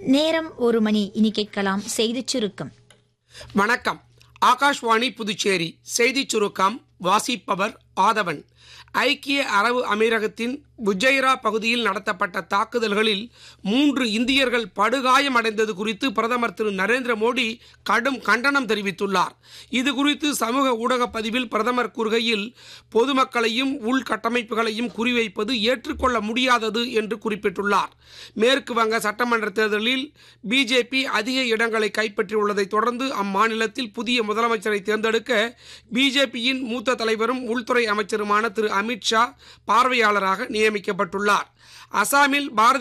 நேரம் ஒரு மணி இனி கேட்கலாம் செய்திச் சுருக்கம் வணக்கம் ஆகாஷ்வாணி புதுச்சேரி செய்திச் சுருக்கம் வாசிப்பவர் ஆதவன் ஐக்கிய அரபு அமீரகத்தின் புஜைரா பகுதியில் நடத்தப்பட்ட தாக்குதல்களில் மூன்று இந்தியர்கள் படுகாயமடைந்தது குறித்து பிரதமர் திரு நரேந்திர மோடி கடும் கண்டனம் தெரிவித்துள்ளார் இது குறித்து சமூக ஊடக பதிவில் பிரதமர் கூறுகையில் பொதுமக்களையும் உள்கட்டமைப்புகளையும் குறிவைப்பது ஏற்றுக்கொள்ள முடியாதது என்று குறிப்பிட்டுள்ளார் மேற்கு வங்க சட்டமன்ற தேர்தலில் பிஜேபி அதிக இடங்களை கைப்பற்றியுள்ளதைத் தொடர்ந்து அம்மாநிலத்தில் புதிய முதலமைச்சரை தேர்ந்தெடுக்க பிஜேபியின் மூத்த தலைவரும் உள்துறை அமைச்சருமான திரு அமித்ஷா பார்வையாளராக நியமிக்கப்பட்டுள்ளார் அசாமில் பாரதிய